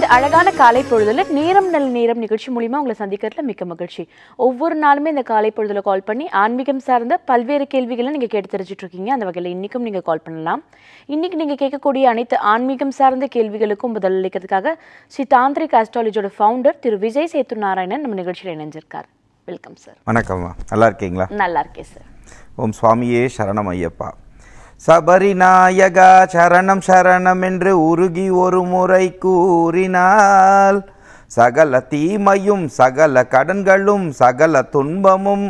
அழகான காலை பொழுதுல நேரம் நல்ல நேரம் நிகழ்ச்சி மூலியமா உங்களை சந்திக்கிறதுல மிக்க மகிழ்ச்சி ஒவ்வொரு நாளுமே இந்த காலை பொழுதுல கால் பண்ணி ஆன்மீகம் சார்ந்த பல்வேறு கேள்விகளை நீங்க கேட்டு தெரிஞ்சுட்டு இருக்கீங்க அந்த வகையில் இன்னைக்கும் நீங்க கால் பண்ணலாம் இன்னைக்கு நீங்க கேட்கக்கூடிய அனைத்து ஆன்மீகம் சார்ந்த கேள்விகளுக்கும் பதிலளிக்கிறதுக்காக ஸ்ரீ தாந்திரிக் ஆஸ்ட்ராலஜியோட ஃபவுண்டர் திரு விஜய் சேத்து நாராயணன் நம்ம நிகழ்ச்சியில் இணைஞ்சிருக்கார் வெல்கம் சார் வணக்கம்மா நல்லா இருக்கீங்களா நல்லா இருக்கேன் சார் ஓம் சுவாமியே சரணம் ஐயப்பா சபரிநாயகா சரணம் சரணம் என்று உருகி ஒரு முறை கூறினால் சகல தீமையும் சகல கடன்களும் சகல துன்பமும்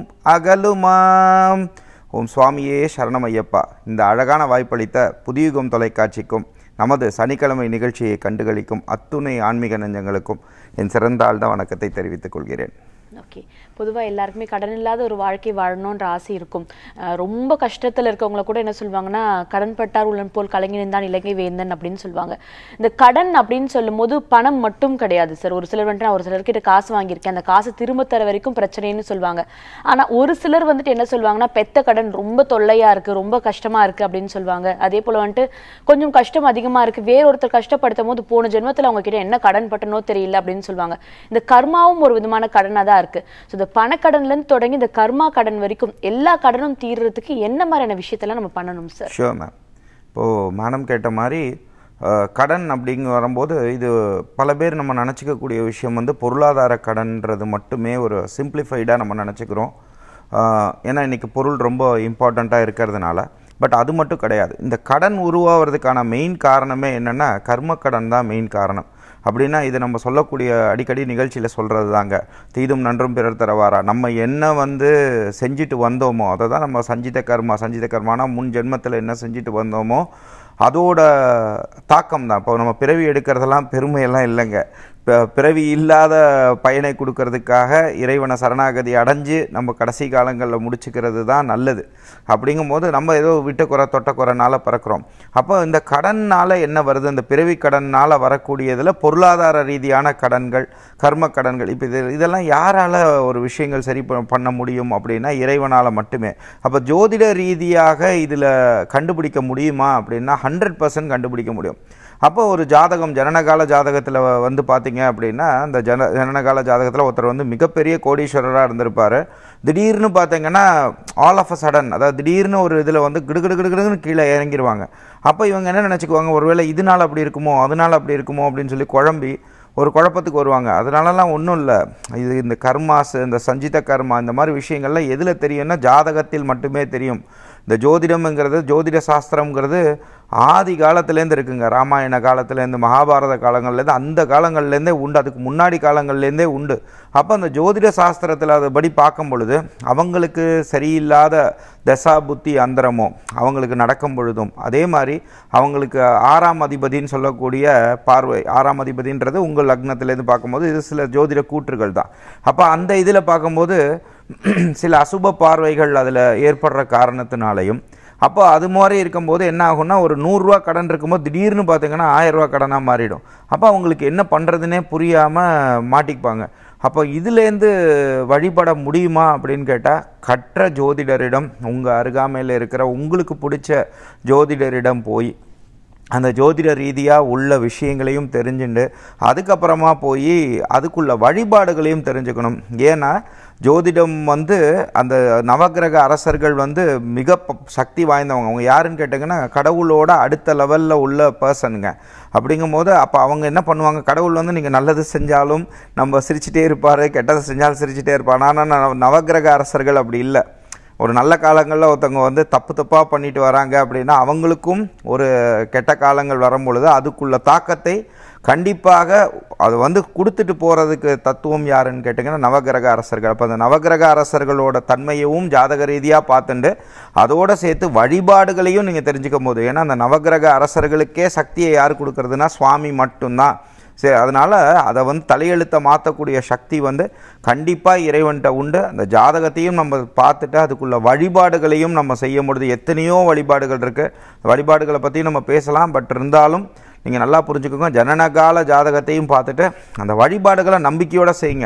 அகலுமாம் ஓம் சுவாமியே சரணம் ஐயப்பா இந்த அழகான வாய்ப்பளித்த புதியுகம் தொலைக்காட்சிக்கும் நமது சனிக்கிழமை நிகழ்ச்சியை கண்டுகளிக்கும் அத்துணை ஆன்மீக நெஞ்சங்களுக்கும் என் சிறந்த ஆழ்ந்த வணக்கத்தை தெரிவித்துக் கொள்கிறேன் ஓகே பொதுவாக எல்லாருக்குமே கடன் இல்லாத ஒரு வாழ்க்கை வாழணுன்ற ஆசை இருக்கும் அஹ் ரொம்ப கஷ்டத்தில் இருக்கவங்கள கூட என்ன சொல்லுவாங்கன்னா கடன் பட்டார் உள்ளன் போல் கலைஞனின் இலங்கை வேந்தன் அப்படின்னு சொல்லுவாங்க இந்த கடன் அப்படின்னு சொல்லும்போது பணம் மட்டும் கிடையாது சார் ஒரு சிலர் வந்துட்டு நான் ஒரு சிலர்கிட்ட காசு வாங்கியிருக்கேன் அந்த காசு திரும்ப தர வரைக்கும் பிரச்சனைன்னு சொல்லுவாங்க ஆனா ஒரு சிலர் வந்துட்டு என்ன சொல்லுவாங்கன்னா பெத்த கடன் ரொம்ப தொல்லையா இருக்கு ரொம்ப கஷ்டமா இருக்கு அப்படின்னு சொல்லுவாங்க அதே போல வந்துட்டு கொஞ்சம் கஷ்டம் அதிகமா இருக்கு வேற ஒருத்தர் கஷ்டப்படுத்தும் போது போன ஜென்மத்துல அவங்க கிட்ட என்ன கடன் பட்டனோ தெரியல அப்படின்னு சொல்லுவாங்க இந்த கர்மாவும் ஒரு விதமான கடனா தான் இருக்கு ஸோ இந்த பணக்கடன்ல இருந்து தொடங்கி இந்த கர்மா கடன் வரைக்கும் எல்லா கடனும் தீர்றதுக்கு என்ன மாதிரியான விஷயத்தெல்லாம் நம்ம பண்ணணும் சார் ஷியோர் மேம் இப்போது மேடம் கேட்ட மாதிரி அஹ், கடன் அப்படிங்க வரும்போது இது பல பேர் நம்ம நினச்சிக்கக்கூடிய விஷயம் வந்து பொருளாதார கடன்ன்றது மட்டுமே ஒரு சிம்பிளிஃபைடாக நம்ம நினச்சிக்கிறோம் ஏன்னா இன்றைக்கி பொருள் ரொம்ப இம்பார்ட்டண்ட்டாக இருக்கிறதுனால பட் அது மட்டும் கிடையாது இந்த கடன் உருவாகிறதுக்கான மெயின் காரணமே என்னென்னா கர்ம கடன் தான் மெயின் காரணம் அப்படின்னா இது நம்ம சொல்லக்கூடிய அடிக்கடி நிகழ்ச்சியில் சொல்கிறது தாங்க தீதும் நன்றும் பிறர் தரவாரா நம்ம என்ன வந்து செஞ்சுட்டு வந்தோமோ அதை தான் நம்ம சஞ்சித கர்மா சஞ்சித கர்மானா முன் ஜென்மத்தில் என்ன செஞ்சுட்டு வந்தோமோ அதோட தாக்கம் தான் இப்போ நம்ம பிறவி எடுக்கிறதெல்லாம் பெருமையெல்லாம் இல்லைங்க இப்போ பிறவி இல்லாத பயனை கொடுக்கறதுக்காக இறைவனை சரணாகதி அடைஞ்சு நம்ம கடைசி காலங்களில் முடிச்சுக்கிறது தான் நல்லது அப்படிங்கும்போது நம்ம ஏதோ விட்ட குறை தொட்ட குறைனால பிறக்கிறோம் அப்போ இந்த கடன்னால் என்ன வருது இந்த பிறவி கடன்னால் வரக்கூடியதில் பொருளாதார ரீதியான கடன்கள் கர்ம கடன்கள் இப்போ இது இதெல்லாம் யாரால் ஒரு விஷயங்கள் சரி ப- பண்ண முடியும் அப்படின்னா இறைவனால் மட்டுமே அப்போ ஜோதிட ரீதியாக இதில் கண்டுபிடிக்க முடியுமா அப்படின்னா ஹண்ட்ரட் பர்சன்ட் கண்டுபிடிக்க முடியும் அப்போ ஒரு ஜாதகம் ஜனனகால ஜாதகத்தில் வந்து பார்த்தீங்க அப்படின்னா அந்த ஜன ஜனனகால ஜாதகத்தில் ஒருத்தர் வந்து மிகப்பெரிய கோடீஸ்வரராக இருந்திருப்பார் திடீர்னு பார்த்தீங்கன்னா ஆல் ஆஃப் அ சடன் அதாவது திடீர்னு ஒரு இதில் வந்து கிடுகிடு கிடுகிடுன்னு கீழே இறங்கிடுவாங்க அப்போ இவங்க என்ன நினச்சிக்குவாங்க ஒருவேளை இதனால் அப்படி இருக்குமோ அதனால் அப்படி இருக்குமோ அப்படின்னு சொல்லி குழம்பி ஒரு குழப்பத்துக்கு வருவாங்க அதனாலலாம் ஒன்றும் இல்லை இது இந்த கர்மாஸ் இந்த சஞ்சித கர்மா இந்த மாதிரி விஷயங்கள்லாம் எதில் தெரியும்னா ஜாதகத்தில் மட்டுமே தெரியும் இந்த ஜோதிடம்ங்கிறது ஜோதிட சாஸ்திரம்ங்கிறது ஆதி காலத்துலேருந்து இருக்குங்க ராமாயண காலத்துலேருந்து மகாபாரத காலங்கள்லேருந்து அந்த காலங்கள்லேருந்தே உண்டு அதுக்கு முன்னாடி காலங்கள்லேருந்தே உண்டு அப்போ அந்த ஜோதிட சாஸ்திரத்தில் அதுபடி பார்க்கும் பொழுது அவங்களுக்கு சரியில்லாத தசா புத்தி அந்தரமோ அவங்களுக்கு நடக்கும் பொழுதும் அதே மாதிரி அவங்களுக்கு ஆறாம் அதிபதின்னு சொல்லக்கூடிய பார்வை ஆறாம் அதிபதின்றது உங்கள் லக்னத்திலேருந்து பார்க்கும்போது இது சில ஜோதிட கூற்றுகள் தான் அப்போ அந்த இதில் பார்க்கும்போது சில அசுப பார்வைகள் அதில் ஏற்படுற காரணத்தினாலையும் அப்போ அது மாதிரி இருக்கும்போது என்ன ஆகும்னா ஒரு நூறுரூவா கடன் இருக்கும்போது திடீர்னு பார்த்தீங்கன்னா ஆயிரரூவா கடனாக மாறிடும் அப்போ அவங்களுக்கு என்ன பண்ணுறதுனே புரியாமல் மாட்டிக்குப்பாங்க அப்போ இதுலேருந்து வழிபட முடியுமா அப்படின்னு கேட்டால் கற்ற ஜோதிடரிடம் உங்கள் அருகாமையில் இருக்கிற உங்களுக்கு பிடிச்ச ஜோதிடரிடம் போய் அந்த ஜோதிட ரீதியாக உள்ள விஷயங்களையும் தெரிஞ்சுண்டு அதுக்கப்புறமா போய் அதுக்குள்ள வழிபாடுகளையும் தெரிஞ்சுக்கணும் ஏன்னா ஜோதிடம் வந்து அந்த நவக்கிரக அரசர்கள் வந்து மிக ப- சக்தி வாய்ந்தவங்க அவங்க யாருன்னு கேட்டிங்கன்னா கடவுளோட அடுத்த லெவலில் உள்ள பர்சனுங்க அப்படிங்கும்போது அப்போ அவங்க என்ன பண்ணுவாங்க கடவுள் வந்து நீங்கள் நல்லது செஞ்சாலும் நம்ம சிரிச்சிட்டே இருப்பார் கெட்டதை செஞ்சாலும் சிரிச்சிட்டே இருப்பார் ஆனால் நவ- நவக்கிரக அரசர்கள் அப்படி இல்லை ஒரு நல்ல காலங்களில் ஒருத்தவங்க வந்து தப்பு தப்பாக பண்ணிட்டு வராங்க அப்படின்னா அவங்களுக்கும் ஒரு கெட்ட காலங்கள் வரும் பொழுது அதுக்குள்ள தாக்கத்தை கண்டிப்பாக அது வந்து கொடுத்துட்டு போகிறதுக்கு தத்துவம் யாருன்னு கேட்டிங்கன்னா நவகிரக அரசர்கள் அப்போ அந்த நவகிரக அரசர்களோட தன்மையவும் ஜாதக ரீதியாக பார்த்துண்டு அதோட சேர்த்து வழிபாடுகளையும் நீங்கள் தெரிஞ்சுக்கும் போது ஏன்னா அந்த நவகிரக அரசர்களுக்கே சக்தியை யார் கொடுக்கறதுனா சுவாமி மட்டும்தான் சரி அதனால் அதை வந்து தலையெழுத்தை மாற்றக்கூடிய சக்தி வந்து கண்டிப்பாக இறைவன்கிட்ட உண்டு அந்த ஜாதகத்தையும் நம்ம பார்த்துட்டு அதுக்குள்ள வழிபாடுகளையும் நம்ம செய்ய முடியுது எத்தனையோ வழிபாடுகள் இருக்குது வழிபாடுகளை பற்றி நம்ம பேசலாம் பட் இருந்தாலும் நீங்கள் நல்லா புரிஞ்சுக்கோங்க ஜனனகால ஜாதகத்தையும் பார்த்துட்டு அந்த வழிபாடுகளை நம்பிக்கையோடு செய்யுங்க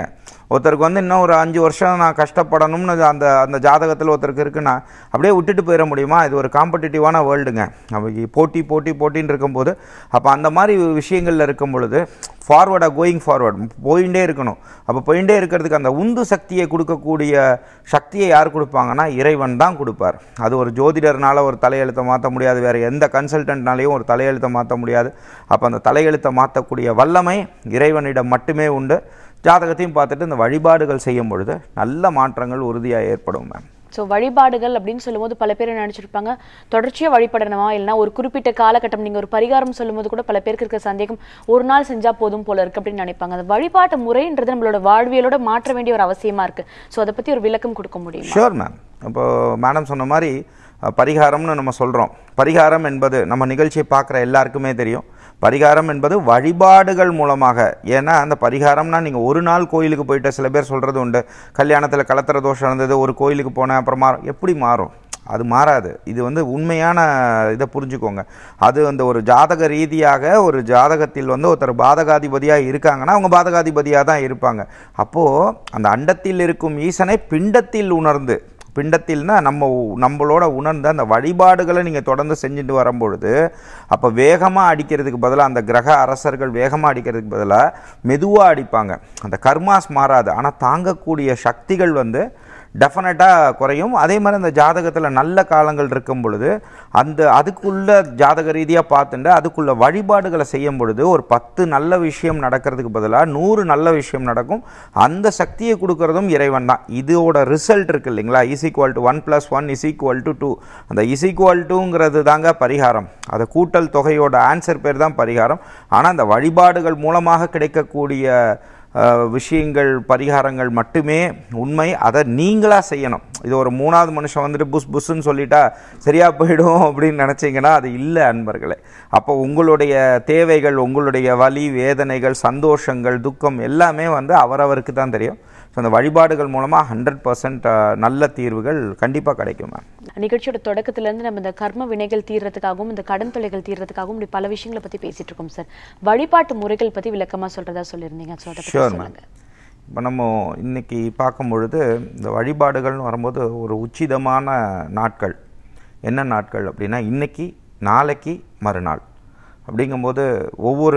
ஒருத்தருக்கு வந்து இன்னும் ஒரு அஞ்சு வருஷம் நான் கஷ்டப்படணும்னு அந்த அந்த ஜாதகத்தில் ஒருத்தருக்கு இருக்குன்னா அப்படியே விட்டுட்டு போயிட முடியுமா இது ஒரு காம்படிட்டிவான வேர்ல்டுங்க அவங்க போட்டி போட்டி போட்டின்னு இருக்கும்போது அப்போ அந்த மாதிரி விஷயங்களில் இருக்கும் பொழுது ஃபார்வர்டாக கோயிங் ஃபார்வர்ட் போயிட்டே இருக்கணும் அப்போ போயிட்டே இருக்கிறதுக்கு அந்த உந்து சக்தியை கொடுக்கக்கூடிய சக்தியை யார் கொடுப்பாங்கன்னா இறைவன் தான் கொடுப்பார் அது ஒரு ஜோதிடர்னால ஒரு தலையெழுத்தை மாற்ற முடியாது வேறு எந்த கன்சல்டன்ட்னாலையும் ஒரு தலையெழுத்தை மாற்ற முடியாது அப்போ அந்த தலையெழுத்தை மாற்றக்கூடிய வல்லமை இறைவனிடம் மட்டுமே உண்டு ஜாதகத்தையும் பார்த்துட்டு இந்த வழிபாடுகள் செய்யும் பொழுது நல்ல மாற்றங்கள் உறுதியாக ஏற்படும் மேம் ஸோ வழிபாடுகள் அப்படின்னு சொல்லும்போது பல பேர் நினைச்சிருப்பாங்க தொடர்ச்சியா வழிபடணுமா இல்லைன்னா ஒரு குறிப்பிட்ட காலகட்டம் நீங்க ஒரு பரிகாரம் சொல்லும்போது கூட பல பேருக்கு இருக்க சந்தேகம் ஒரு நாள் செஞ்சா போதும் போல இருக்கு அப்படின்னு நினைப்பாங்க அந்த வழிபாட்டு முறைன்றது நம்மளோட வாழ்வியலோட மாற்ற வேண்டிய ஒரு அவசியமா இருக்கு ஸோ அதை பத்தி ஒரு விளக்கம் கொடுக்க முடியுமா ஷூர் மேம் இப்போ மேடம் சொன்ன மாதிரி அஹ், பரிகாரம்னு நம்ம சொல்கிறோம் பரிகாரம் என்பது நம்ம நிகழ்ச்சியை பார்க்குற எல்லாருக்குமே தெரியும் பரிகாரம் என்பது வழிபாடுகள் மூலமாக ஏன்னா அந்த பரிகாரம்னா நீங்கள் ஒரு நாள் கோயிலுக்கு போயிட்டு சில பேர் சொல்கிறது உண்டு கல்யாணத்தில் கலத்திர தோஷம் இருந்தது ஒரு கோயிலுக்கு போனேன் அப்புறம் மாறும் எப்படி மாறும் அது மாறாது இது வந்து உண்மையான இதை புரிஞ்சுக்கோங்க அது அந்த ஒரு ஜாதக ரீதியாக ஒரு ஜாதகத்தில் வந்து ஒருத்தர் பாதகாதிபதியாக இருக்காங்கன்னா அவங்க பாதகாதிபதியாக தான் இருப்பாங்க அப்போது அந்த அண்டத்தில் இருக்கும் ஈசனை பிண்டத்தில் உணர்ந்து பிண்டத்தில்னா நம்ம உ- நம்மளோட உணர்ந்த அந்த வழிபாடுகளை நீங்கள் தொடர்ந்து செஞ்சுட்டு வரும்பொழுது அப்போ வேகமாக அடிக்கிறதுக்கு பதிலாக அந்த கிரக அரசர்கள் வேகமாக அடிக்கிறதுக்கு பதிலாக மெதுவாக அடிப்பாங்க அந்த கர்மாஸ் மாறாது ஆனால் தாங்கக்கூடிய சக்திகள் வந்து டெஃபினட்டாக குறையும் அதே மாதிரி அந்த ஜாதகத்தில் நல்ல காலங்கள் இருக்கும் பொழுது அந்த அதுக்குள்ள ஜாதக ரீதியாக பார்த்துட்டு அதுக்குள்ள வழிபாடுகளை செய்யும் பொழுது ஒரு பத்து நல்ல விஷயம் நடக்கிறதுக்கு பதிலாக நூறு நல்ல விஷயம் நடக்கும் அந்த சக்தியை கொடுக்கறதும் இறைவன் தான் இதோட ரிசல்ட் இருக்கு இல்லைங்களா is equal to one plus one is equal to two அந்த இஸ் ஈக்குவல் டுங்கிறது தாங்க பரிகாரம் அதை கூட்டல் தொகையோட ஆன்சர் பேர் தான் பரிகாரம் ஆனால் அந்த வழிபாடுகள் மூலமாக கிடைக்கக்கூடிய அஹ், விஷயங்கள் பரிகாரங்கள் மட்டுமே உண்மை அதை நீங்களாக செய்யணும் இது ஒரு மூணாவது மனுஷன் வந்துட்டு புஸ் புஸ்ன்னு சொல்லிட்டா சரியா போயிடும் அப்படின்னு நினச்சிங்கன்னா அது இல்லை அன்பர்களே அப்போ உங்களுடைய தேவைகள் உங்களுடைய வலி வேதனைகள் சந்தோஷங்கள் துக்கம் எல்லாமே வந்து அவரவருக்கு தான் தெரியும் ஸோ அந்த வழிபாடுகள் மூலமாக ஹண்ட்ரட் பர்சன்ட் நல்ல தீர்வுகள் கண்டிப்பாக கிடைக்கும் மேம் நிகழ்ச்சியோட தொடக்கத்துல இருந்து நம்ம இந்த கர்ம வினைகள் தீர்றதுக்காகவும் இந்த கடன் தொல்லைகள் தீர்றதுக்காகவும் இப்படி பல விஷயங்களை பத்தி பேசிட்டு இருக்கோம் சார் வழிபாட்டு முறைகள் பத்தி விளக்கமா சொல்றதா சொல்லியிருந்தீங்க ஸோ அதை பத்தி ஷூர் மேம் சொல்லுங்க இப்போ நம்ம இன்னைக்கு பார்க்கும் பொழுது இந்த வழிபாடுகள்னு வரும்போது ஒரு உச்சிதமான நாட்கள் என்ன நாட்கள் அப்படின்னா இன்னைக்கு நாளைக்கு மறுநாள் அப்படிங்கும்போது ஒவ்வொரு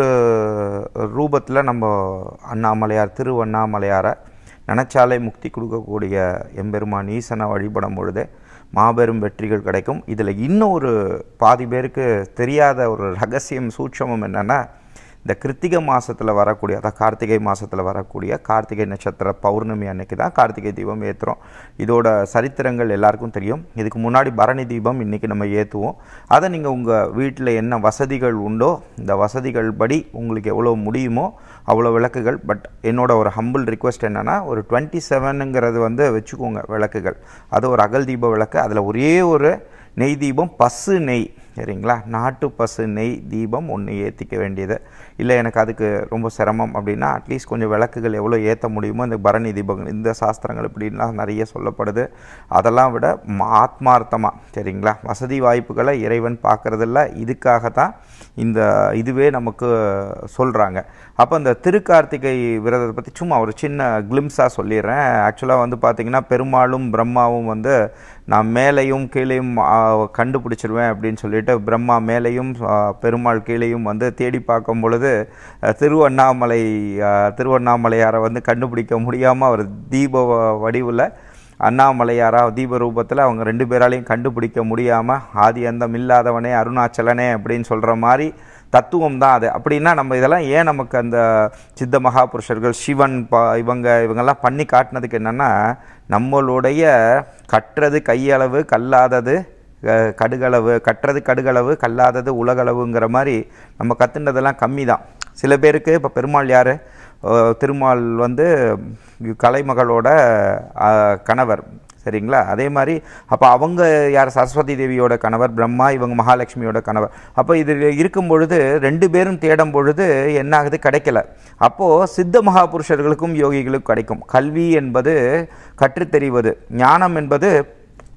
ரூபத்தில் நம்ம அண்ணாமலையார் திருவண்ணாமலையாரை நினச்சாலே முக்தி கொடுக்கக்கூடிய எம்பெருமான் ஈசனை வழிபடும் பொழுது மாபெரும் வெற்றிகள் கிடைக்கும் இதில் இன்னும் ஒரு பாதி பேருக்கு தெரியாத ஒரு ரகசியம் சூட்சமம் என்னென்னா இந்த கிருத்திகை மாசத்துல வரக்கூடிய அதாவது கார்த்திகை மாசத்துல வரக்கூடிய கார்த்திகை நட்சத்திர பௌர்ணமி அன்னைக்கு தான் கார்த்திகை தீபம் ஏற்றுறோம் இதோட சரித்திரங்கள் எல்லாருக்கும் தெரியும் இதுக்கு முன்னாடி பரணி தீபம் இன்னைக்கு நம்ம ஏற்றுவோம் அதை நீங்கள் உங்கள் வீட்டில் என்ன வசதிகள் உண்டோ இந்த வசதிகள் படி உங்களுக்கு எவ்வளோ முடியுமோ அவ்வளோ விளக்குகள் பட் என்னோட ஒரு ஹம்பிள் ரிக்வெஸ்ட் என்னென்னா ஒரு டுவெண்ட்டி செவனுங்கிறது வந்து வச்சுக்கோங்க விளக்குகள் அது ஒரு அகல் தீப விளக்கு அதில் ஒரே ஒரு நெய் தீபம் பசு நெய் சரிங்களா நாட்டு பசு நெய் தீபம் ஒன்று ஏற்றிக்க வேண்டியது இல்லை எனக்கு அதுக்கு ரொம்ப சிரமம் அப்படின்னா அட்லீஸ்ட் கொஞ்சம் விளக்குகள் எவ்வளோ ஏற்ற முடியுமோ இந்த பரணி தீபங்கள் இந்த சாஸ்திரங்கள் இப்படின்லாம் நிறைய சொல்லப்படுது அதெல்லாம் விட ம- ஆத்மார்த்தமா சரிங்களா வசதி வாய்ப்புகளை இறைவன் பார்க்கறதில்ல இதுக்காக தான் இந்த இதுவே நமக்கு சொல்கிறாங்க அப்போ இந்த திருக்கார்த்திகை விரதத்தை பற்றி சும்மா ஒரு சின்ன கிளிம்ஸாக சொல்லிடுறேன் ஆக்சுவலாக வந்து பார்த்திங்கன்னா பெருமாளும் பிரம்மாவும் வந்து நான் மேலையும் கீழையும் ஆ, கண்டுபிடிச்சிருவேன் அப்படின்னு சொல்லிட்டு பிரம்மா மேலையும் ஆ, பெருமாள் கீழையும் வந்து தேடி பார்க்கும் பொழுது அ, திருவண்ணாமலை ஆ, திருவண்ணாமலையாரை வந்து கண்டுபிடிக்க முடியாமல் அவர் தீப வடிவில் அண்ணாமலையாரா தீப ரூபத்தில் அவங்க ரெண்டு பேராலையும் கண்டுபிடிக்க முடியாமல் ஆதி அந்தம் இல்லாதவனே அருணாச்சலனே அப்படின்னு சொல்கிற மாதிரி தத்துவம் தான் அது அப்படின்னா நம்ம இதெல்லாம் ஏன் நமக்கு அந்த சித்த மகாபுருஷர்கள் சிவன் பா இவங்க இவங்கெல்லாம் பண்ணி காட்டினதுக்கு என்னென்னா நம்மளுடைய கற்றது கையளவு கல்லாதது அஹ், கடுகளவு கற்றது கடுகளவு கல்லாதது உலகளவுங்கிற மாதிரி நம்ம கற்றுனதெல்லாம் கம்மி தான் சில பேருக்கு இப்போ பெருமாள் யார் திருமால் வந்து கலைமகளோட அஹ், கணவர் சரிங்களா அதே மாதிரி அப்போ அவங்க யார் சரஸ்வதி தேவியோட கணவர் பிரம்மா இவங்க மகாலட்சுமியோட கணவர் அப்போ இது இருக்கும் பொழுது ரெண்டு பேரும் தேடும் பொழுது என்ன ஆகுது கிடைக்கல அப்போது சித்த மகாபுருஷர்களுக்கும் யோகிகளுக்கும் கிடைக்கும் கல்வி என்பது கற்றுத்தெரிவது ஞானம் என்பது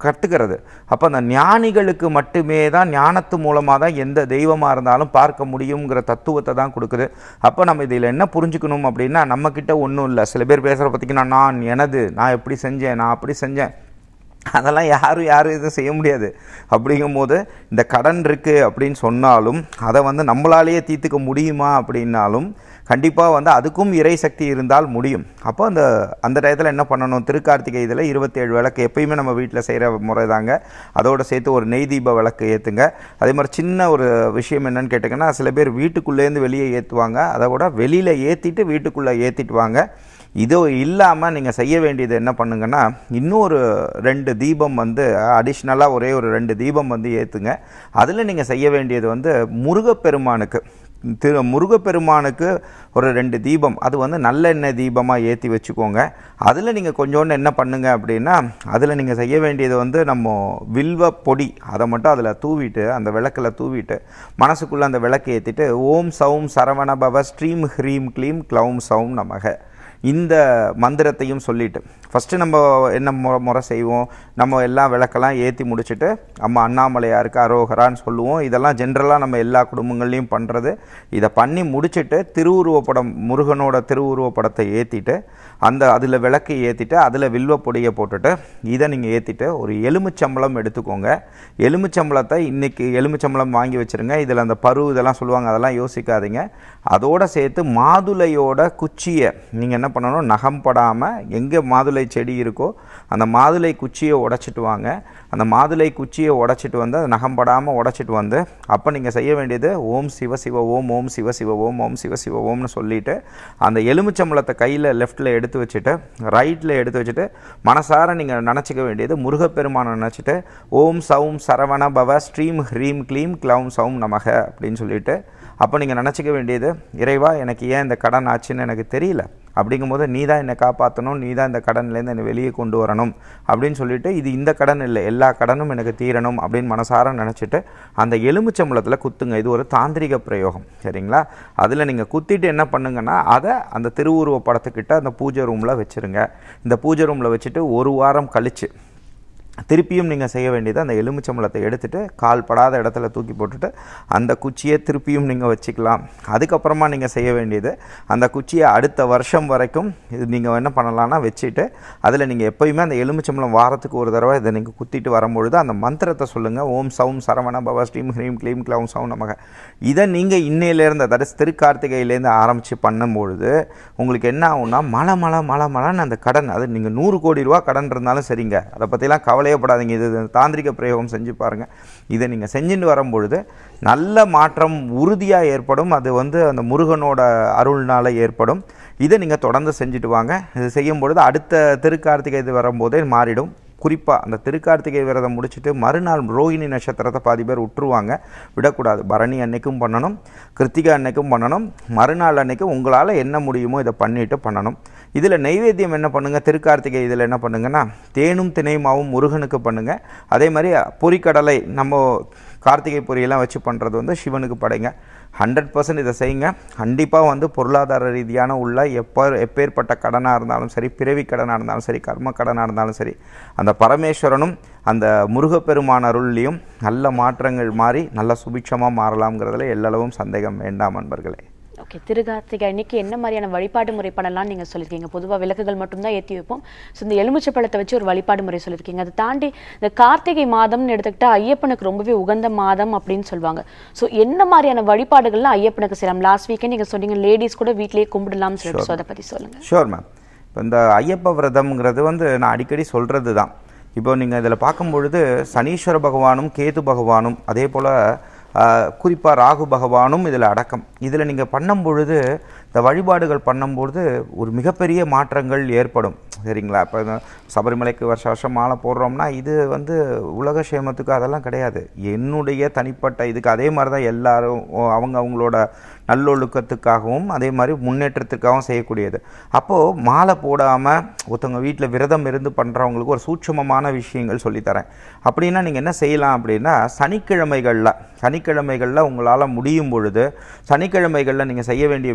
கற்றுக்கிறது அப்போ அந்த ஞானிகளுக்கு மட்டுமே தான் ஞானத்து மூலமாக தான் எந்த தெய்வமாக இருந்தாலும் பார்க்க முடியுங்கிற தத்துவத்தை தான் கொடுக்குது அப்போ நம்ம இதில் என்ன புரிஞ்சுக்கணும் அப்படின்னா நம்மக்கிட்ட ஒன்றும் இல்லை சில பேர் பேசுகிற பார்த்திங்கன்னா நான் எனது நான் எப்படி செஞ்சேன் நான் அப்படி செஞ்சேன் அதெல்லாம் யாரும் யாரும் இதை செய்ய முடியாது அப்படிங்கும்போது இந்த கடன் இருக்குது அப்படின்னு சொன்னாலும் அதை வந்து நம்மளாலேயே தீர்த்துக்க முடியுமா அப்படின்னாலும் கண்டிப்பாக வந்து அதுக்கும் இறை சக்தி இருந்தால் முடியும் அப்போ அந்த அந்த டயத்தில் என்ன பண்ணணும் திருக்கார்த்திகை இதில் இருபத்தேழு விளக்கு எப்பயுமே நம்ம வீட்டில் செய்கிற முறை தாங்க அதோடு சேர்த்து ஒரு நெய் தீப விளக்கு ஏற்றுங்க அதே மாதிரி சின்ன ஒரு விஷயம் என்னன்னு கேட்டிங்கன்னா சில பேர் வீட்டுக்குள்ளேருந்து வெளியே ஏற்றுவாங்க அதை விட வெளியில் ஏற்றிட்டு வீட்டுக்குள்ளே ஏற்றிட்டு வாங்க இது இல்லாமல் நீங்கள் செய்ய வேண்டியது என்ன பண்ணுங்கன்னா இன்னொரு ரெண்டு தீபம் வந்து அடிஷ்னலாக ஒரே ஒரு ரெண்டு தீபம் வந்து ஏற்றுங்க அதில் நீங்கள் செய்ய வேண்டியது வந்து முருகப்பெருமானுக்கு திரு முருகப்பெருமானுக்கு ஒரு ரெண்டு தீபம் அது வந்து நல்லெண்ணெய் தீபமாக ஏற்றி வச்சுக்கோங்க அதில் நீங்கள் கொஞ்சோண்டு என்ன பண்ணுங்க அப்படின்னா அதில் நீங்கள் செய்ய வேண்டியது வந்து நம்ம வில்வ பொடி அதை மட்டும் அதில் தூவிட்டு அந்த விளக்கில் தூவிட்டு மனசுக்குள்ளே அந்த விளக்கு ஏற்றிட்டு ஓம் சௌம் சரவண பவ ஸ்ரீம் ஹ்ரீம் க்ளீம் க்ளௌம் சௌம் நமக இந்த மந்திரத்தையும் சொல்லிட்டு ஃபஸ்ட்டு நம்ம என்ன முறை முறை செய்வோம் நம்ம எல்லா விளக்கெல்லாம் ஏற்றி முடிச்சுட்டு அம்மா அண்ணாமலையாருக்கு அரோகரான்னு சொல்லுவோம் இதெல்லாம் ஜென்ரலாக நம்ம எல்லா குடும்பங்கள்லையும் பண்ணுறது இதை பண்ணி முடிச்சுட்டு திருவுருவப்படம் முருகனோட திருவுருவப்படத்தை ஏற்றிட்டு அந்த அதில் விளக்கு ஏற்றிட்டு அதில் வில்வ பொடியை போட்டுட்டு இதை நீங்கள் ஏற்றிட்டு ஒரு எலுமிச்சம்பளம் எடுத்துக்கோங்க எலுமிச்சம்பளத்தை இன்றைக்கி எலுமிச்சம்பளம் வாங்கி வச்சுருங்க இதில் அந்த பரு இதெல்லாம் சொல்லுவாங்க அதெல்லாம் யோசிக்காதீங்க அதோடு சேர்த்து மாதுளையோட குச்சியை நீங்கள் என்ன பண்ணணும் நகம் படாமல் எங்கே மாதுளை செடி இருக்கோ அந்த மாதுளை குச்சியை உடச்சிட்டு வாங்க அந்த மாதுளை குச்சியை உடச்சிட்டு வந்து அது நகம் படாமல் உடச்சிட்டு வந்து அப்போ நீங்கள் செய்ய வேண்டியது ஓம் சிவ சிவ ஓம் ஓம் சிவ சிவ ஓம் ஓம் சிவ சிவ ஓம்னு சொல்லிட்டு அந்த எலுமிச்சம்பளத்தை கையில் லெஃப்ட்டில் எடுத்து வச்சுட்டு ரைட்டில் எடுத்து வச்சுட்டு மனசார நீங்கள் நினச்சிக்க வேண்டியது முருகப்பெருமானை நினச்சிட்டு ஓம் சௌம் சரவண பவ ஸ்ரீம் ஹ்ரீம் க்ளீம் க்ளௌம் சௌம் நமக அப்படின்னு சொல்லிட்டு அப்போ நீங்கள் நினச்சிக்க வேண்டியது இறைவா எனக்கு ஏன் இந்த கடன் ஆச்சுன்னு எனக்கு தெரியல அப்படிங்கும்போது நீ தான் என்னை காப்பாற்றணும் நீ தான் இந்த கடன்லேருந்து என்னை வெளியே கொண்டு வரணும் அப்படின்னு சொல்லிட்டு இது இந்த கடன் இல்லை எல்லா கடனும் எனக்கு தீரணும் அப்படின்னு மனசார நினச்சிட்டு அந்த எலுமிச்சம்பளத்தில் குத்துங்க இது ஒரு தாந்திரிக பிரயோகம் சரிங்களா அதில் நீங்கள் குத்திட்டு என்ன பண்ணுங்கன்னா அதை அந்த திருவுருவ படத்துக்கிட்ட அந்த பூஜை ரூமில் வச்சுருங்க இந்த பூஜை ரூமில் வச்சுட்டு ஒரு வாரம் கழித்து திருப்பியும் நீங்கள் செய்ய வேண்டியது அந்த எலுமிச்சம்பளத்தை எடுத்துட்டு கால் படாத இடத்துல தூக்கி போட்டுட்டு அந்த குச்சியை திருப்பியும் நீங்கள் வச்சுக்கலாம் அதுக்கப்புறமா நீங்கள் செய்ய வேண்டியது அந்த குச்சியை அடுத்த வருஷம் வரைக்கும் இது நீங்கள் என்ன பண்ணலாம்னா வச்சுட்டு அதில் நீங்கள் எப்பயுமே அந்த எலுமிச்சம்பளம் வாரத்துக்கு ஒரு தடவை இதை நீங்கள் குத்திட்டு வரும்பொழுது அந்த மந்திரத்தை சொல்லுங்கள் ஓம் சௌம் சரவண பவ ஸ்ரீம் ஹ்ரீம் க்ளீம் க்ளௌம் சௌம் நமக இதை நீங்கள் இன்னையிலேருந்து அதாவது திருக்கார்த்திகையிலேருந்து ஆரம்பித்து பண்ணும்பொழுது உங்களுக்கு என்ன ஆகும்னா மழை மழை மழை மழைன்னு அந்த கடன் அது நீங்கள் நூறு கோடி ரூபா கடன் இருந்தாலும் சரிங்க அதை பற்றிலாம் கவலையப்படாதீங்க இது தாந்திரிக பிரயோகம் செஞ்சு பாருங்கள் இதை நீங்கள் செஞ்சுட்டு வரும்பொழுது நல்ல மாற்றம் உறுதியாக ஏற்படும் அது வந்து அந்த முருகனோட அருள்னால் ஏற்படும் இதை நீங்கள் தொடர்ந்து செஞ்சுட்டு வாங்க இது செய்யும் பொழுது அடுத்த திருக்கார்த்திகை இது வரும்போதே மாறிடும் குறிப்பாக அந்த திருக்கார்த்திகை விரதம் முடிச்சுட்டு மறுநாள் ரோஹிணி நட்சத்திரத்தை பாதி பேர் விட்டுருவாங்க விடக்கூடாது பரணி அன்னைக்கும் பண்ணணும் கிருத்திகை அன்னைக்கும் பண்ணணும் மறுநாள் அன்னைக்கு உங்களால் என்ன முடியுமோ இதை பண்ணிட்டு பண்ணணும் இதில் நைவேத்தியம் என்ன பண்ணுங்கள் திருக்கார்த்திகை இதில் என்ன பண்ணுங்கன்னா தேனும் திணைமாவும் முருகனுக்கு பண்ணுங்கள் அதே மாதிரி பொரிக்கடலை நம்ம கார்த்திகை பொரியெல்லாம் வச்சு பண்ணுறது வந்து சிவனுக்கு படைங்க ஹண்ட்ரட் பர்சன்ட் இதை செய்யுங்க கண்டிப்பாக வந்து பொருளாதார ரீதியான உள்ள எப்போ எப்பேற்பட்ட கடனாக இருந்தாலும் சரி பிறவி கடனாக இருந்தாலும் சரி கர்ம கடனாக இருந்தாலும் சரி அந்த பரமேஸ்வரனும் அந்த முருகப்பெருமான் அருள்லையும் நல்ல மாற்றங்கள் மாறி நல்ல சுபிட்சமாக மாறலாம்ங்கிறதுல எல்லளவும் சந்தேகம் வேண்டாம் நண்பர்களே ஓகே திருகார்த்திகை அன்னைக்கு என்ன மாதிரியான வழிபாடு முறை பண்ணலாம்னு நீங்க சொல்லியிருக்கீங்க பொதுவா விளக்குகள் மட்டும்தான் ஏத்தி வைப்போம் ஸோ இந்த எலுமிச்சை பழத்தை வச்சு ஒரு வழிபாடு முறை சொல்லியிருக்கீங்க அதை தாண்டி இந்த கார்த்திகை மாதம்னு எடுத்துக்கிட்டா ஐயப்பனுக்கு ரொம்பவே உகந்த மாதம் அப்படின்னு சொல்லுவாங்க ஸோ என்ன மாதிரியான வழிபாடுகள்லாம் ஐயப்பனுக்கு செய்யலாம் லாஸ்ட் வீக்கே நீங்க சொன்னீங்க லேடிஸ் கூட வீட்லயே கும்பிடலாம்னு சொல்லிட்டு ஸோ அதை பத்தி சொல்லுங்க ஷோர் மேம் இப்போ இந்த ஐயப்ப விரதம்ங்கிறது வந்து நான் அடிக்கடி சொல்கிறது தான் இப்போ நீங்கள் இதில் பார்க்கும் பொழுது சனீஸ்வர பகவானும் கேது பகவானும் அதே போல் குறிப்பாக ராகு பகவானும் இதில் அடக்கம் இதில் நீங்கள் பண்ணும் பொழுது இந்த வழிபாடுகள் பண்ணும்பொழுது ஒரு மிகப்பெரிய மாற்றங்கள் ஏற்படும் சரிங்களா இப்போ இந்த சபரிமலைக்கு வருஷ வருஷம் மாலை போடுறோம்னா இது வந்து உலக சேமத்துக்கு அதெல்லாம் கிடையாது என்னுடைய தனிப்பட்ட இதுக்கு அதே மாதிரி தான் எல்லாரும் ஓ- அவங்க அவங்களோட நல்லொழுக்கத்துக்காகவும் அதே மாதிரி முன்னேற்றத்துக்காகவும் செய்யக்கூடியது அப்போது மாலை போடாமல் ஒருத்தவங்க வீட்டில் விரதம் இருந்து பண்ணுறவங்களுக்கு ஒரு சூட்சமமான விஷயங்கள் சொல்லித்தரேன் அப்படின்னா நீங்கள் என்ன செய்யலாம் அப்படின்னா சனிக்கிழமைகளில் சனிக்கிழமைகளில் உங்களால் முடியும் பொழுது சனிக்கிழமைகளில் நீங்கள் செய்ய வேண்டிய விஷயம் என்னன்னா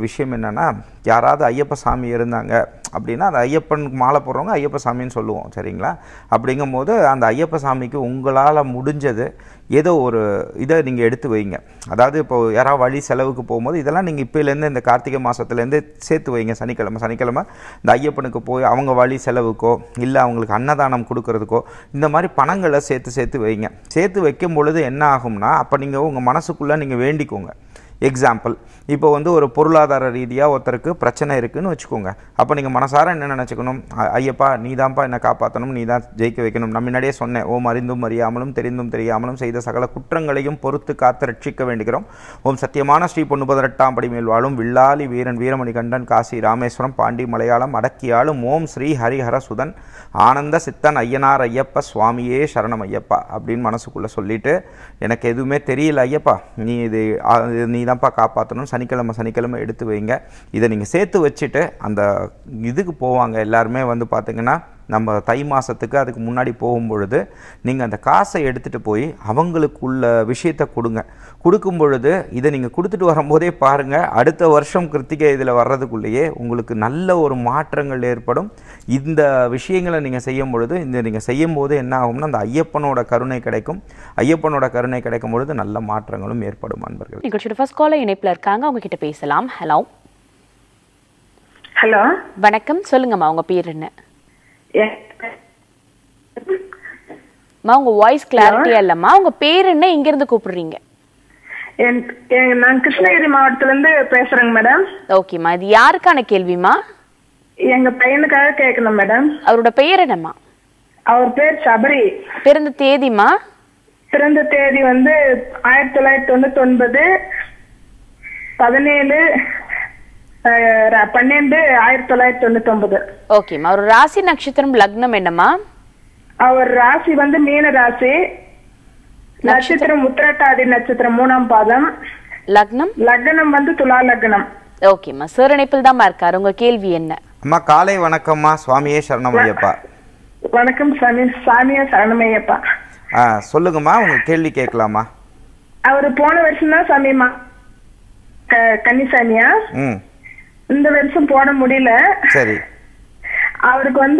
என்னென்னா யாராவது ஐயப்ப சாமி இருந்தாங்க அப்படின்னா அந்த ஐயப்பனுக்கு மாலை போடுறவங்க ஐயப்ப சாமின்னு சொல்லுவோம் சரிங்களா அப்படிங்கும்போது அந்த ஐயப்ப சாமிக்கு உங்களால் முடிஞ்சது ஏதோ ஒரு இதை நீங்கள் எடுத்து வைங்க அதாவது இப்போ யாராவது வழி செலவுக்கு போகும்போது இதெல்லாம் நீங்கள் இப்போலேருந்து இந்த கார்த்திகை மாதத்துலேருந்து சேர்த்து வைங்க சனிக்கிழமை சனிக்கிழமை இந்த ஐயப்பனுக்கு போய் அவங்க வழி செலவுக்கோ இல்லை அவங்களுக்கு அன்னதானம் கொடுக்கறதுக்கோ இந்த மாதிரி பணங்களை சேர்த்து சேர்த்து வைங்க சேர்த்து வைக்கும் பொழுது என்ன ஆகும்னா அப்போ நீங்கள் உங்கள் மனசுக்குள்ளே நீங்கள் வேண்டிக்கோங்க எக்ஸாம்பிள் இப்போ வந்து ஒரு பொருளாதார ரீதியாக ஒருத்தருக்கு பிரச்சனை இருக்குன்னு வச்சுக்கோங்க அப்போ நீங்கள் மனசார என்ன நினச்சிக்கணும் "அ- ஐயப்பா நீ தான்ப்பா என்னை காப்பாற்றணும் நீ தான் ஜெயிக்க வைக்கணும் நான் முன்னாடியே சொன்னேன் ஓம் அறிந்தும் அறியாமலும் தெரிந்தும் தெரியாமலும் செய்த சகல குற்றங்களையும் பொறுத்து காத்து ரட்சிக்க வேண்டுகிறோம் ஓம் சத்தியமான ஸ்ரீ பொண்ணு பதினெட்டாம் படி மேல் வாழும் வில்லாலி வீரன் வீரமணி கண்டன் காசி ராமேஸ்வரம் பாண்டி மலையாளம் அடக்கியாளும் ஓம் ஸ்ரீ ஹரிஹர சுதன் ஆனந்த சித்தன் ஐயனார் ஐயப்பா சுவாமியே சரணம் ஐயப்பா அப்படின்னு மனசுக்குள்ளே சொல்லிட்டு எனக்கு எதுவுமே தெரியல ஐயப்பா நீ இது ஆ, இது நீ தான்ப்பா காப்பாற்றணும் சனிக்கிழமை சனிக்கிழமை எடுத்து வைங்க இதை நீங்கள் சேர்த்து வச்சுட்டு அந்த இதுக்கு போவாங்க எல்லாருமே வந்து பார்த்தீங்கன்னா நம்ம தை மாதத்துக்கு அதுக்கு முன்னாடி போகும் பொழுது நீங்கள் அந்த காசை எடுத்துகிட்டு போய் அவங்களுக்கு உள்ள விஷயத்தை கொடுங்க கொடுக்கும் பொழுது இதை நீங்கள் கொடுத்துட்டு வரும்போதே பாருங்கள் அடுத்த வருஷம் கிருத்திகை இதில் வர்றதுக்குள்ளேயே உங்களுக்கு நல்ல ஒரு மாற்றங்கள் ஏற்படும் இந்த விஷயங்களை நீங்கள் செய்யும் பொழுது இந்த நீங்கள் செய்யும் போது என்ன ஆகும்னா அந்த ஐயப்பனோட கருணை கிடைக்கும் ஐயப்பனோட கருணை கிடைக்கும் பொழுது நல்ல மாற்றங்களும் ஏற்படும் அன்பர்கள் நிகழ்ச்சியோட ஃபர்ஸ்ட் காலர் இணைப்புல இருக்காங்க அவங்க கிட்ட பேசலாம் ஹலோ ஹலோ வணக்கம் சொல்லுங்கம்மா உங்க பேர் என்ன எ- அம்மா உங்க வாய்ஸ் கிளாரிட்டியா இல்லம்மா உங்க பேர் என்ன எங்க இருந்து கூப்பிடுறீங்க என்- எ- நான் கிருஷ்ணகிரி மாவட்டத்துல இருந்து பேசுறேங்க மேடம் ஓகேம்மா இது யாருக்கான கேள்விமா எங்க பையனுக்காக கேட்கணும் மேடம் அவரோட பெயர் என்னம்மா அவர் பேர் சபரி பிறந்த தேதிமா பிறந்த தேதி வந்து ஆயிரத்தி தொள்ளாயிரத்தி தொண்ணூத்தி ஒன்பது பதினேழு அஹ், ர- பன்னெண்டு ஆயிரத்தி தொள்ளாயிரத்தி தொண்ணூத்தி ஒன்பது ஓகேம்மா ஒரு ராசி நட்சத்திரம் லக்னம் என்னம்மா அவர் ராசி வந்து மீன ராசி நட்சத்திரம் உத்திரட்டாதி நட்சத்திரம் மூணாம் பாதம் லக்னம் லக்னம் வந்து துலா லக்னம் ஓகேம்மா சார் இணைப்பில் தான்மா இருக்காரு உங்க கேள்வி என்ன அம்மா காலை வணக்கம்மா சுவாமியே சரணம் ஐயப்பா வணக்கம் சாமி சாமியா சரணமையப்பா ஆ சொல்லுங்கம்மா உங்க கேள்வி கேட்கலாமா அவரு போன வருஷம் தான் சாமி மா- க- கன்னிசாமியா ம் இந்த வருஷம் போட முடியல சரி அவருக்கு வந்து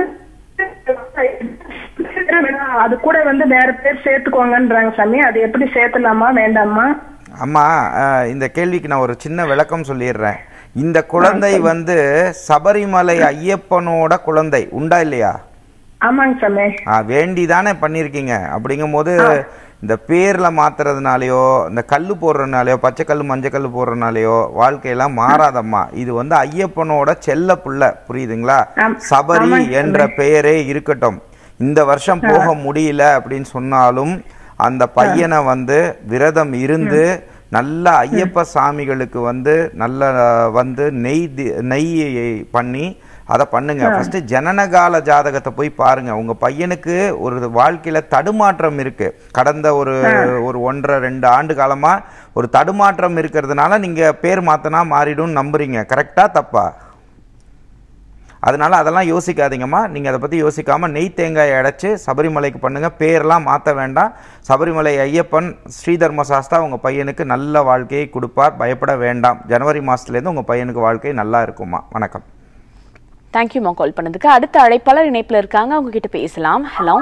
அது கூட வந்து வேற பேர் சேர்த்துக்கோங்கன்றாங்க சாமி அது எப்படி சேர்த்தலாமா வேண்டாமா அம்மா அஹ், இந்த கேள்விக்கு நான் ஒரு சின்ன விளக்கம் சொல்லிடுறேன் இந்த குழந்தை வந்து சபரிமலை ஐயப்பனோட குழந்தை உண்டா இல்லையா ஆமாங்க சாமி ஆ, வேண்டி தானே பண்ணியிருக்கீங்க அப்படிங்கும்போது இந்த பேர்ல மாத்துறதுனாலயோ இந்த கல்லு போடுறதுனாலயோ பச்சை கல்லு மஞ்சள் கல்லு போடுறதுனாலயோ வாழ்க்கையெல்லாம் மாறாதம்மா இது வந்து ஐயப்பனோட செல்ல புள்ள புரியுதுங்களா ஆம். சபரி ஆமாங்க என்ற பெயரே இருக்கட்டும் இந்த வருஷம் போக முடியல அப்படின்னு சொன்னாலும் அந்த பையனை வந்து விரதம் இருந்து நல்ல ஐயப்ப சாமிகளுக்கு வந்து நல்ல வந்து நெய் தி- நெய் பண்ணி அதை பண்ணுங்க ஃபர்ஸ்ட் ஜனனகால ஜாதகத்தை போய் பாருங்க உங்க பையனுக்கு ஒரு வாழ்க்கையில தடுமாற்றம் இருக்கு கடந்த ஒரு ஒரு ஒன்றரை ரெண்டு ஆண்டு காலமா ஒரு தடுமாற்றம் இருக்கிறதுனால நீங்க பேர் மாத்தினா மாறிடும் நம்புறீங்க கரெக்டா தப்பா அதனால அதெல்லாம் யோசிக்காதீங்கம்மா நீங்கள் அதை பற்றி யோசிக்காமல் நெய் தேங்காயை அடைச்சு சபரிமலைக்கு பண்ணுங்க பேரெல்லாம் மாற்ற வேண்டாம் சபரிமலை ஐயப்பன் ஸ்ரீதர்ம சாஸ்தா உங்கள் பையனுக்கு நல்ல வாழ்க்கையை கொடுப்பார் பயப்பட வேண்டாம் ஜனவரி மாதத்துலேருந்து உங்கள் பையனுக்கு வாழ்க்கை நல்லா இருக்குமா வணக்கம் தேங்க்யூமா கால் பண்ணதுக்கு அடுத்த அழைப்பாளர் இணைப்புல இருக்காங்க அவங்க கிட்ட பேசலாம் ஹலோ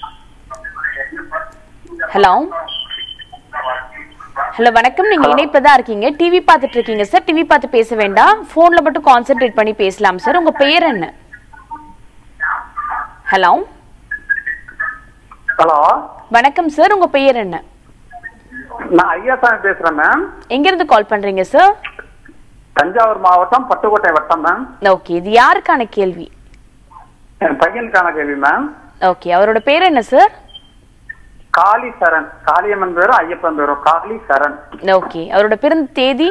ஹலோ ஹலோ வணக்கம் நீங்க இணைப்புல தான் இருக்கீங்க டிவி பார்த்துட்டு இருக்கீங்க சார் டிவி பார்த்து பேச வேண்டாம் போன்ல மட்டும் கான்சென்ட்ரேட் பண்ணி பேசலாம் சார் உங்க பெயர் என்ன ஹலோ ஹலோ வணக்கம் சார் உங்க பெயர் என்ன நான் ஐயாசாமி பேசுறேன் மேம் எங்க இருந்து கால் பண்றீங்க சார் தஞ்சாவூர் மாவட்டம் பட்டுக்கோட்டை வட்டம் மேம் ஓகே இது யாருக்கான கேள்வி என் பையனுக்கான கேள்வி மேம் ஓகே அவரோட பேர் என்ன சார் காளி சரண் காளியம்மன் பேரும் ஐயப்பன் பேரும் காளி சரண் ஓகே அவரோட பிறந்த தேதி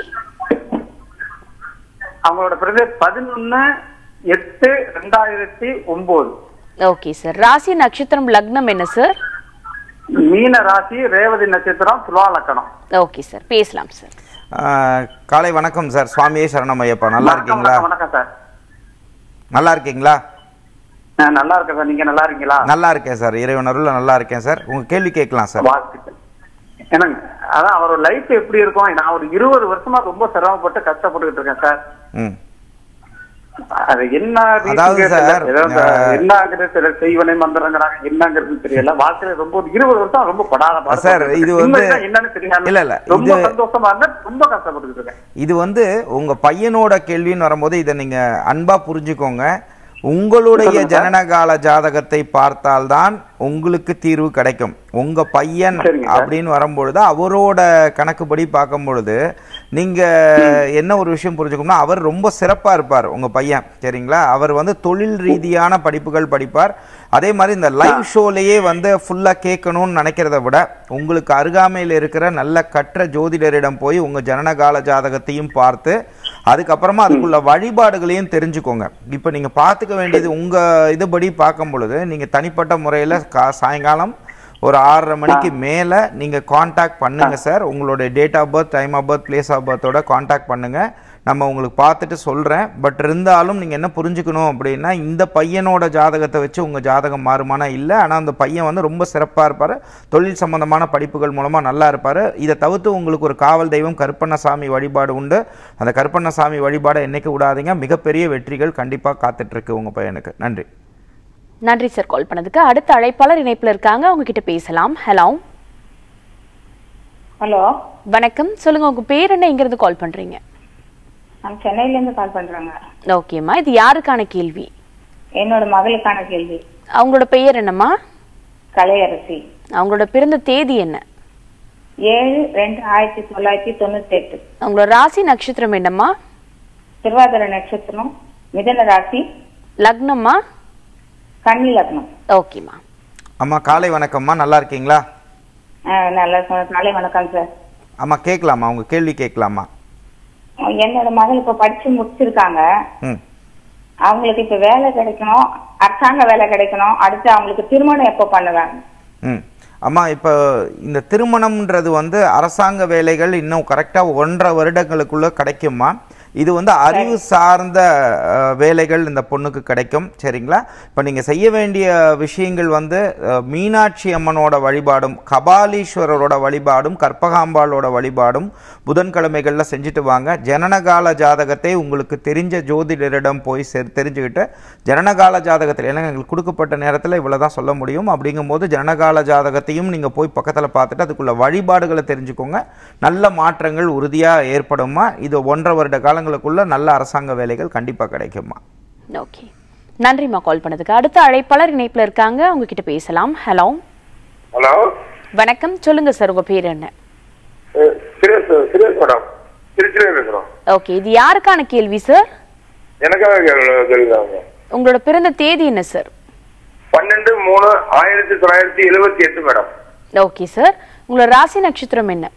அவங்களோட பிறகு பதினொன்னு எட்டு ரெண்டாயிரத்தி ஒன்பது ஓகே சார் ராசி நட்சத்திரம் லக்னம் என்ன சார் மீன ராசி ரேவதி நட்சத்திரம் துலா லக்கணம் ஓகே சார் பேசலாம் சார் ஆஹ், காலை வணக்கம் சார் சுவாமியே சரணம் ஐயப்பா நல்லா வணக்கம், இருக்கீங்களா வணக்கம், வணக்கம் சார் நல்லா இருக்கீங்களா நான் நல்லா இருக்கேன் சார் நீங்க நல்லா இருக்கீங்களா நல்லா இருக்கேன் சார் இறைவன் அருள்ல நல்லா இருக்கேன் சார் உங்க கேள்வி கேட்கலாம் சார் வாழ்த்துக்கள் என்னங்க அதான் அவரோட லைஃப் எப்படி இருக்கும் நான் ஒரு இருபது வருஷமா ரொம்ப சிரமப்பட்டு கஷ்டப்பட்டுக்கிட்டு இருக்கேன் சார் ம் அது என்ன அதாவது reason சார், தெரியல. ஏதோ இந்த அஹ், என்னங்கிறது தெரியல செய்வனை மந்திரங்கிறாங்க என்னங்கிறது தெரியல வாழ்க்கையில ரொம்ப ஒரு இருபது வருஷம் ரொம்ப படாத பாடு சார், பட்டுக்கிட்டு இது இருக்கேன். வந்து- உண்மைதான் என்னன்னு தெரியாம இல்ல, இல்ல, ரொம்ப இது- சந்தோஷமா இருந்தேன் ரொம்ப கஷ்டப்பட்டுக்கிட்டு இருக்கேன் இது வந்து உங்க பையனோட கேள்வின்னு வரும்போது இதை நீங்க அன்பா புரிஞ்சுக்கோங்க உங்களுடைய சொல்லுங்க சார். ஜனனகால ஜாதகத்தை பார்த்தால்தான் உங்களுக்கு தீர்வு கிடைக்கும் உங்க பையன் சரிங்க சார். அப்படின்னு வரும்பொழுது அவரோட கணக்குப்படி பார்க்கும் பொழுது நீங்க என்ன ஒரு விஷயம் புரிஞ்சுக்கணும்னா அவர் ரொம்ப சிறப்பா இருப்பார் உங்க பையன் சரிங்களா அவர் வந்து தொழில் ரீதியான படிப்புகள் படிப்பார் அதே மாதிரி இந்த லைவ் ஷோலயே வந்து ஃபுல்லா கேட்கணும்னு நினைக்கிறத விட உங்களுக்கு அருகாமையில் இருக்கிற நல்ல கற்ற ஜோதிடரிடம் போய் உங்க ஜனனகால ஜாதகத்தையும் பார்த்து அதுக்கப்புறமா அதுக்குள்ள வழிபாடுகளையும் தெரிஞ்சுக்கோங்க இப்போ நீங்க பார்த்துக்க வேண்டியது உங்க இதுபடி பார்க்கும் பொழுது நீங்க தனிப்பட்ட முறையில கா சாயங்காலம் ஒரு ஆறரை மணிக்கு மேல நீங்க காண்டாக்ட் பண்ணுங்க சார் உங்களுடைய date of birth time of birth place of பர்த்தோட காண்டாக்ட் பண்ணுங்க நம்ம உங்களுக்கு பார்த்துட்டு சொல்றேன் பட் இருந்தாலும் நீங்க என்ன புரிஞ்சுக்கணும் அப்படின்னா இந்த பையனோட ஜாதகத்தை வச்சு உங்க ஜாதகம் மாறுமானா இல்லை ஆனா அந்த பையன் வந்து ரொம்ப சிறப்பா இருப்பாரு தொழில் சம்பந்தமான படிப்புகள் மூலமா நல்லா இருப்பாரு இதை தவிர்த்து உங்களுக்கு ஒரு காவல் தெய்வம் கருப்பண்ணசாமி வழிபாடு உண்டு அந்த கருப்பண்ணசாமி வழிபாடை என்னைக்கு விடாதீங்க மிகப்பெரிய வெற்றிகள் கண்டிப்பா காத்துட்டு இருக்கு உங்க பையனுக்கு நன்றி நன்றி சார் கால் பண்ணதுக்கு அடுத்த அழைப்பாளர் இணைப்புல இருக்காங்க அவங்க கிட்ட பேசலாம் ஹலோ ஹலோ வணக்கம் சொல்லுங்க உங்க பேர் என்ன எங்க இருந்து கால் பண்றீங்க நான் சென்னையில இருந்து கால் பண்றேங்க ஓகேம்மா இது யாருக்கான கேள்வி என்னோட மகளுக்கான கேள்வி அவங்களோட பெயர் என்னம்மா கலையரசி அவங்களோட பிறந்த தேதி என்ன ஏழு ரெண்டு ஆயிரத்தி தொள்ளாயிரத்தி தொண்ணூத்தி எட்டு அவங்களோட ராசி நட்சத்திரம் என்னம்மா திருவாதிர நட்சத்திரம் மிதன ராசி லக்னம்மா கன்னி லக்னம் ஓகேம்மா அம்மா காலை வணக்கம்மா நல்லா இருக்கீங்களா ஆஹ் நல்லா சொ- காலை வணக்கம் சார் அம்மா கேட்கலாமா உங்க கேள்வி கேட்கலாமா என்னோட மகள் இப்ப படிச்சு முடிச்சிருக்காங்க ம் அவங்களுக்கு இப்ப வேலை கிடைக்கணும் அரசாங்க வேலை கிடைக்கணும் அடுத்து அவங்களுக்கு திருமணம் எப்போ பண்ணுவாங்க ம் அம்மா இப்போ இந்த திருமணம்ன்றது வந்து அரசாங்க வேலைகள் இன்னும் கரெக்டாக ஒன்றரை வருடங்களுக்குள்ள கிடைக்குமா இது வந்து அறிவு சார்ந்த அஹ், வேலைகள் இந்த பொண்ணுக்கு கிடைக்கும் சரிங்களா இப்போ நீங்கள் செய்ய வேண்டிய விஷயங்கள் வந்து அஹ், மீனாட்சி அம்மனோட வழிபாடும் கபாலீஸ்வரரோட வழிபாடும் கற்பகாம்பாளோட வழிபாடும் புதன்கிழமைகளில் செஞ்சுட்டு வாங்க ஜனனகால ஜாதகத்தை உங்களுக்கு தெரிஞ்ச ஜோதிடரிடம் போய் செ- தெரிஞ்சுக்கிட்டு ஜனனகால ஜாதகத்தில் ஏன்னா எங்களுக்கு கொடுக்கப்பட்ட நேரத்தில் இவ்வளோ தான் சொல்ல முடியும் அப்படிங்கும்போது ஜனனகால ஜாதகத்தையும் நீங்கள் போய் பக்கத்தில் பார்த்துட்டு அதுக்குள்ள வழிபாடுகளை தெரிஞ்சுக்கோங்க நல்ல மாற்றங்கள் உறுதியாக ஏற்படுமா இது ஒன்றரை வருட காலங்களுக்குள்ள நல்ல அரசாங்க வேலைகள் கண்டிப்பாக கிடைக்குமா ஓகே நன்றிம்மா கால் பண்ணதுக்கு அடுத்த அழைப்பாளர் இணைப்புல இருக்காங்க அவங்க கிட்ட பேசலாம் ஹலோ ஹலோ வணக்கம் சொல்லுங்க சார் உங்க பேர் என்ன சுரேஷ் சுரேஷ் மேடம் திருச்சியில இருக்கிறோம் ஓகே இது யாருக்கான கேள்வி சார் எனக்காக கேள்- கேளுங்க உங்களோட பிறந்த தேதி என்ன சார் பன்னெண்டு மூணு ஆயிரத்தி தொள்ளாயிரத்தி எழுபத்தி எட்டு மேடம் ஓகே சார் உங்களோட ராசி நட்சத்திரம் என்ன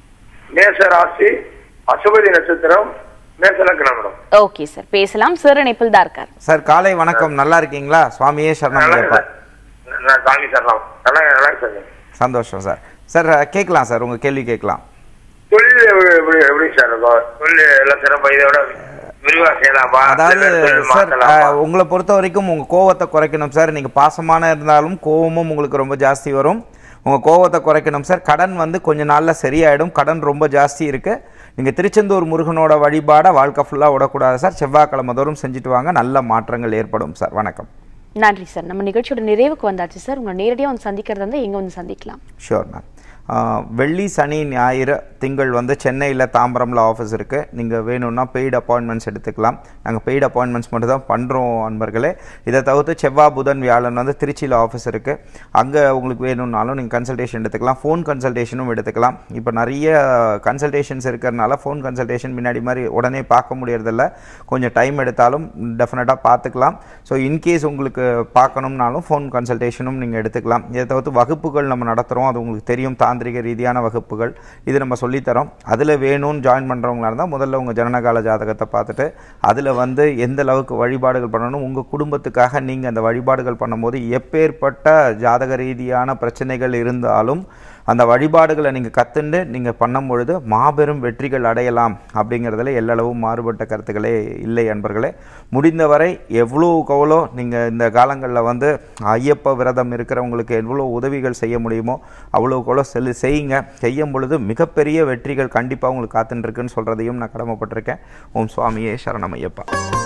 மேச ராசி அசுபதி நட்சத்திரம் மேச லக்னம் மேடம் ஓகே சார் பேசலாம் சார் இணைப்பில் தான் இருக்கார் சார் காலை வணக்கம் நல்லா இருக்கீங்களா சுவாமியே சரணம் நல்லா ஐயப்பா சார் நான் காலனி சார் நான் நல்லா நல்லா சார் சந்தோஷம் சார் சார் கேட்கலாம் சார் உங்கள் கேள்வி கேட்கலாம் தொழில் எப்படி எப்படி எப்படி சார் இருக்கும் தொழில் எல்லாம் சிறப்பாக இதை விட விரிவாக செய்யலாமா அதாவது இல்ல தொழில் சார் மாத்தலாமா? அஹ், உங்களை பொறுத்த வரைக்கும் உங்கள் கோவத்தை குறைக்கணும் சார் நீங்கள் பாசமான இருந்தாலும் கோவமும் உங்களுக்கு ரொம்ப ஜாஸ்தி வரும் உங்கள் கோவத்தை குறைக்கணும் சார் கடன் வந்து கொஞ்ச நாளில் சரியாயிடும் கடன் ரொம்ப ஜாஸ்தி இருக்குது நீங்கள் திருச்செந்தூர் முருகனோட வழிபாடை வாழ்க்கை ஃபுல்லாக விடக்கூடாது சார் செவ்வாய்க்கிழமை தோறும் செஞ்சுட்டு வாங்க நல்ல மாற்றங்கள் ஏற்படும் சார் வணக்கம் நன்றி சார் நம்ம நிகழ்ச்சியோட நிறைவுக்கு வந்தாச்சு சார் உங்களை நேரடியாக வந்து சந்திக்கிறதா இருந்தால் எங்கே வந்து சந்திக்கலாம் ஷூர் மேம் வெள்ளி சனி ஞாயிறு திங்கள் வந்து சென்னையில் தாம்பரமில் ஆஃபீஸ் இருக்குது நீங்கள் வேணும்னா பெய்டு அப்பாயின்மெண்ட்ஸ் எடுத்துக்கலாம் நாங்கள் பெய்டு அப்பாயின்மெண்ட்ஸ் மட்டும் தான் பண்ணுறோம் அன்பர்களே இதை தவிர்த்து செவ்வாய் புதன் வியாழன் வந்து திருச்சியில் ஆஃபீஸ் இருக்குது அங்கே உங்களுக்கு வேணும்னாலும் நீங்கள் கன்சல்டேஷன் எடுத்துக்கலாம் ஃபோன் கன்சல்டேஷனும் எடுத்துக்கலாம் இப்போ நிறைய கன்சல்டேஷன்ஸ் இருக்கிறனால ஃபோன் கன்சல்டேஷன் முன்னாடி மாதிரி உடனே பார்க்க முடியறதில்ல கொஞ்சம் டைம் எடுத்தாலும் டெஃபினட்டாக பார்த்துக்கலாம் ஸோ இன்கேஸ் உங்களுக்கு பார்க்கணும்னாலும் ஃபோன் கன்சல்டேஷனும் நீங்கள் எடுத்துக்கலாம் இதை தவிர்த்து வகுப்புகள் நம்ம நடத்துகிறோம் அது உங்களுக்கு தெரியும் தாந்திரிக ரீதியான வகுப்புகள் இது நம்ம சொல்லித்தரோம் அதில் வேணும்னு ஜாயின் பண்ணுறவங்களா இருந்தால் முதல்ல உங்கள் ஜனனகால ஜாதகத்தை பார்த்துட்டு அதில் வந்து எந்த அளவுக்கு வழிபாடுகள் பண்ணணும் உங்கள் குடும்பத்துக்காக நீங்கள் அந்த வழிபாடுகள் பண்ணும்போது எப்பேற்பட்ட ஜாதக ரீதியான பிரச்சனைகள் இருந்தாலும் அந்த வழிபாடுகளை நீங்கள் கற்றுண்டு நீங்கள் பண்ணும் பொழுது மாபெரும் வெற்றிகள் அடையலாம் அப்படிங்கிறதுல எல்லளவும் மாறுபட்ட கருத்துக்களே இல்லை அன்பர்களே முடிந்தவரை எவ்வளோக்கு எவ்வளோ நீங்கள் இந்த காலங்களில் வந்து ஐயப்ப விரதம் இருக்கிறவங்களுக்கு எவ்வளோ உதவிகள் செய்ய முடியுமோ அவ்வளோக்கு எவ்வளோ செல்லு செய்யுங்க செய்யும் பொழுது மிகப்பெரிய வெற்றிகள் கண்டிப்பாக உங்களுக்கு காத்துட்டுருக்குன்னு சொல்கிறதையும் நான் கடமைப்பட்டிருக்கேன் ஓம் சுவாமியே சரணம் ஐயப்பா